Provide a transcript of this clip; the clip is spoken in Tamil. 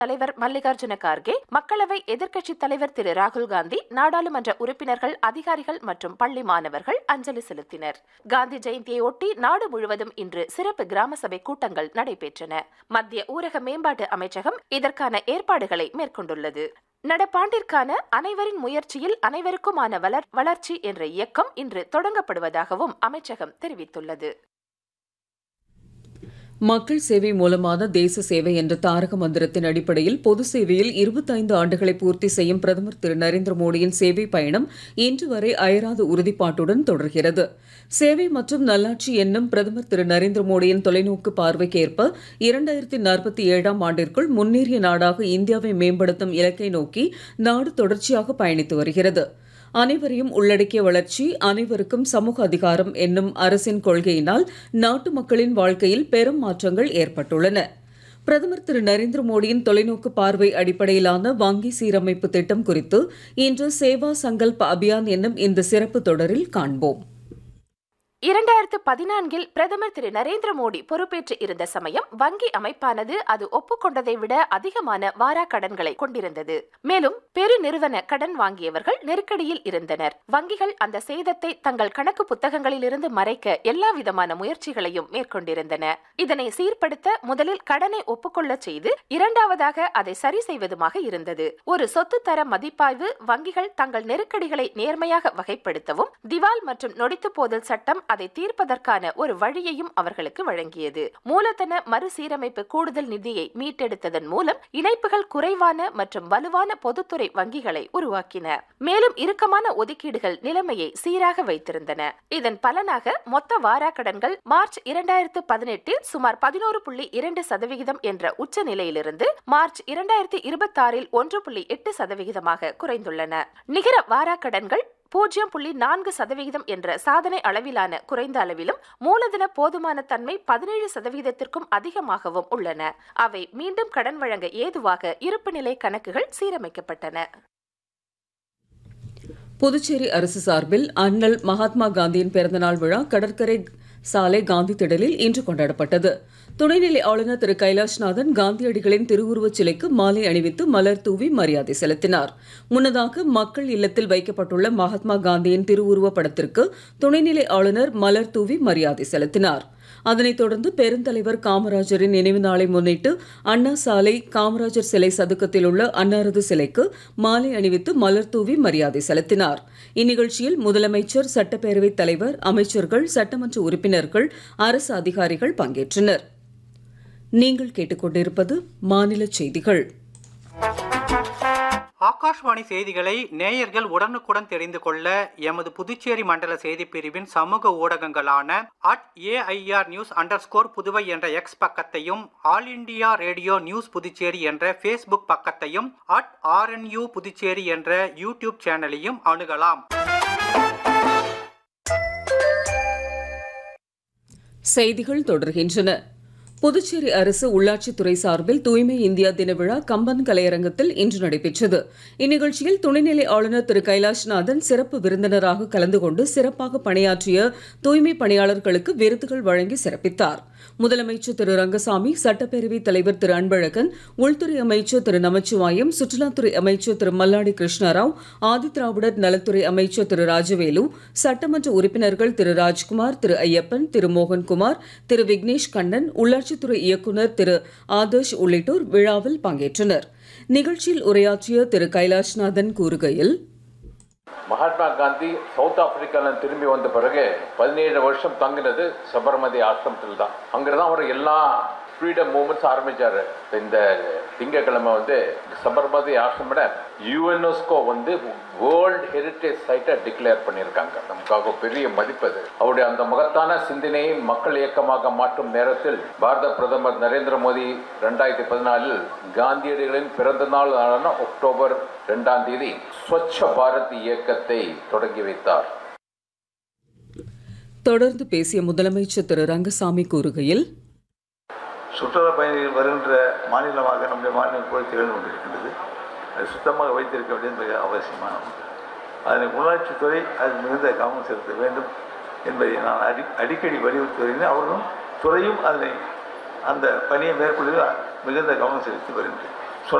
தலைவர் மல்லிகார்ஜுன கார்கே மக்களவை எதிர்க்கட்சித் தலைவர் திரு ராகுல் காந்தி நாடாளுமன்ற உறுப்பினர்கள் அதிகாரிகள் மற்றும் பள்ளி மாணவர்கள் அஞ்சலி செலுத்தினர் காந்தி ஜெயந்தியை ஒட்டி நாடு முழுவதும் இன்று சிறப்பு கிராம சபை கூட்டங்கள் நடைபெற்றன மத்திய ஊரக மேம்பாட்டு அமைச்சகம் இதற்கான ஏற்பாடுகளை மேற்கொண்டுள்ளது நடப்பாண்டிற்கான அனைவரின் முயற்சியில் அனைவருக்குமான வளர் வளர்ச்சி என்ற இயக்கம் இன்று தொடங்கப்படுவதாகவும் அமைச்சகம் தெரிவித்துள்ளது மக்கள் சேவை மூலமான தேச சேவை என்ற தாரக மந்திரத்தின் அடிப்படையில் பொது சேவையில் இருபத்தைந்து ஆண்டுகளை பூர்த்தி செய்யும் பிரதமர் திரு நரேந்திர மோடியின் சேவை பயணம் இன்று வரை அயராத உறுதிப்பாட்டுடன் தொடர்கிறது சேவை மற்றும் நல்லாட்சி என்னும் பிரதமர் திரு நரேந்திர மோடியின் தொலைநோக்கு பார்வைக்கேற்ப இரண்டாயிரத்தி நாற்பத்தி ஏழாம் ஆண்டிற்குள் முன்னேறிய நாடாக இந்தியாவை மேம்படுத்தும் இலக்கை நோக்கி நாடு தொடர்ச்சியாக பயணித்து வருகிறது அனைவரையும் உள்ளடக்கிய வளர்ச்சி அனைவருக்கும் சமூக அதிகாரம் என்னும் அரசின் கொள்கையினால் நாட்டு மக்களின் வாழ்க்கையில் பெரும் மாற்றங்கள் ஏற்பட்டுள்ளன பிரதமர் திரு நரேந்திர மோடியின் தொலைநோக்கு பார்வை அடிப்படையிலான வங்கி சீரமைப்பு திட்டம் குறித்து இன்று சேவா சங்கல்ப் அபியான் என்னும் இந்த சிறப்பு தொடரில் காண்போம் இரண்டாயிரத்து பதினான்கில் பிரதமர் திரு நரேந்திர மோடி பொறுப்பேற்று இருந்த சமயம் வங்கி அமைப்பானது அது ஒப்புக்கொண்டதை விட அதிகமான வாரா கடன்களை கொண்டிருந்தது மேலும் பெருநிறுவன கடன் வாங்கியவர்கள் நெருக்கடியில் இருந்தனர் வங்கிகள் அந்த சேதத்தை தங்கள் கணக்கு புத்தகங்களில் இருந்து மறைக்க எல்லா விதமான முயற்சிகளையும் மேற்கொண்டிருந்தன இதனை சீர்படுத்த முதலில் கடனை ஒப்புக்கொள்ள செய்து இரண்டாவதாக அதை சரி செய்வதுமாக இருந்தது ஒரு சொத்து தர மதிப்பாய்வு வங்கிகள் தங்கள் நெருக்கடிகளை நேர்மையாக வகைப்படுத்தவும் திவால் மற்றும் நொடித்து போதல் சட்டம் அதை தீர்ப்பதற்கான ஒரு வழியையும் அவர்களுக்கு வழங்கியது மூலதன மறுசீரமைப்பு கூடுதல் நிதியை மீட்டெடுத்ததன் மூலம் இணைப்புகள் குறைவான மற்றும் வலுவான பொதுத்துறை வங்கிகளை உருவாக்கின மேலும் இறுக்கமான ஒதுக்கீடுகள் நிலைமையை சீராக வைத்திருந்தன இதன் பலனாக மொத்த வாராக்கடன்கள் மார்ச் இரண்டாயிரத்து பதினெட்டில் சுமார் பதினோரு புள்ளி இரண்டு சதவிகிதம் என்ற உச்ச நிலையிலிருந்து மார்ச் இரண்டாயிரத்தி இருபத்தி ஆறில் ஒன்று புள்ளி எட்டு சதவிகிதமாக குறைந்துள்ளன நிகர வாராக்கடன்கள் பூஜ்ஜியம் புள்ளி நான்கு சதவிகிதம் என்ற சாதனை அளவிலான குறைந்த அளவிலும் மூலதன போதுமான தன்மை பதினேழு சதவிகிதத்திற்கும் அதிகமாகவும் உள்ளன அவை மீண்டும் கடன் வழங்க ஏதுவாக இருப்புநிலை கணக்குகள் சீரமைக்கப்பட்டன புதுச்சேரி அரசு சார்பில் அண்ணல் மகாத்மா காந்தியின் பிறந்தநாள் விழா கடற்கரை சாலை காந்தி திடலில் இன்று கொண்டாடப்பட்டது துணைநிலை ஆளுநர் திரு கைலாஷ்நாதன் காந்தியடிகளின் திருவுருவச் சிலைக்கு மாலை அணிவித்து மலர் தூவி மரியாதை செலுத்தினார் முன்னதாக மக்கள் இல்லத்தில் வைக்கப்பட்டுள்ள மகாத்மா காந்தியின் திருவுருவ படத்திற்கு துணைநிலை ஆளுநர் மலர் தூவி மரியாதை செலுத்தினார் அதனைத் தொடர்ந்து பெருந்தலைவர் காமராஜரின் நினைவு நாளை முன்னிட்டு அண்ணா சாலை காமராஜர் சிலை சதுக்கத்தில் உள்ள அன்னாரது சிலைக்கு மாலை அணிவித்து மலர் தூவி மரியாதை செலுத்தினார் இந்நிகழ்ச்சியில் முதலமைச்சர் சட்டப்பேரவைத் தலைவர் அமைச்சர்கள் சட்டமன்ற உறுப்பினர்கள் அரசு அதிகாரிகள் பங்கேற்றனர் நீங்கள் கேட்டுக்கொண்டிருப்பது மாநில செய்திகள் ஆகாஷ்வாணி செய்திகளை நேயர்கள் உடனுக்குடன் தெரிந்து கொள்ள எமது புதுச்சேரி மண்டல செய்திப் பிரிவின் சமூக ஊடகங்களான at AIR news under Puduvai என்ற எக்ஸ் பக்கத்தையும் all India radio news Puducherry என்ற ஃபேஸ்புக் பக்கத்தையும் அட் ஆர்என்யூ புதுச்சேரி என்ற யூடியூப் சேனலையும் அணுகலாம் செய்திகள் தொடர்கின்றன புதுச்சேரி அரசு உள்ளாட்சித்துறை சார்பில் தூய்மை இந்தியா தின விழா கம்பன் கலையரங்கத்தில் இன்று நடைபெற்றது இந்நிகழ்ச்சியில் துணைநிலை ஆளுநர் திரு கைலாஷ்நாதன் சிறப்பு விருந்தினராக கலந்து கொண்டு சிறப்பாக பணியாற்றிய தூய்மை பணியாளர்களுக்கு விருதுகள் வழங்கி சிறப்பித்தார் முதலமைச்சர் திரு ரங்கசாமி சட்டப்பேரவைத் தலைவர் திரு அன்பழகன் உள்துறை அமைச்சர் திரு நமச்சிவாயம் சுற்றுலாத்துறை அமைச்சர் திரு மல்லாடி கிருஷ்ணராவ் ஆதிதிராவிடர் நலத்துறை அமைச்சர் திரு ராஜவேலு சட்டமன்ற உறுப்பினர்கள் திரு ராஜ்குமார் திரு ஐயப்பன் திரு மோகன்குமார் திரு விக்னேஷ் கண்ணன் உள்ளாட்சித்துறை இயக்குநர் திரு ஆதர்ஷ் உள்ளிட்டோர் விழாவில் பங்கேற்றனர் நிகழ்ச்சியில் உரையாற்றிய திரு கைலாஷ்நாதன் கூறுகையில் மகாத்மா காந்தி சவுத் ஆப்பிரிக்கால திரும்பி வந்த பிறகு பதினேழு வருஷம் தங்கினது சபர்மதி ஆசிரமத்தில் தான் அங்கிருந்தான் அவர் எல்லா ஃப்ரீடம் மூமெண்ட்ஸ் ஆரம்பிச்சாரு இந்த திங்கக்கிழமை வந்து சபர்மதி ஆசிரமோட யுஎன்எஸ்கோ வந்து வேர்ல்ட் ஹெரிட்டேஜ் சைட்டை டிக்ளேர் பண்ணியிருக்காங்க நமக்காக பெரிய மதிப்பு அது அவருடைய அந்த மகத்தான சிந்தனையை மக்கள் இயக்கமாக மாற்றும் நேரத்தில் பாரத பிரதமர் நரேந்திர மோடி ரெண்டாயிரத்தி பதினாலில் காந்தியடிகளின் பிறந்த நாள் ஆன அக்டோபர் ரெண்டாம் தேதி ஸ்வச்ச பாரத் இயக்கத்தை தொடங்கி வைத்தார் தொடர்ந்து பேசிய முதலமைச்சர் திரு ரங்கசாமி கூறுகையில் சுற்றுலா பயணிகள் வருகின்ற மாநிலமாக நம்முடைய மாநிலம் கூட திகழ்ந்து கொண்டிருக்கின்றது அது சுத்தமாக வைத்திருக்க வேண்டியது மிக அவசியமான ஒன்று அதனை உள்ளாட்சித்துறை அது மிகுந்த கவனம் செலுத்த வேண்டும் என்பதை நான் அடி அடிக்கடி வலியுறுத்தி வருகிறேன் அவர்களும் துறையும் அதனை அந்த பணியை மேற்கொள்வதில் மிகுந்த கவனம் செலுத்தி வருகின்றேன்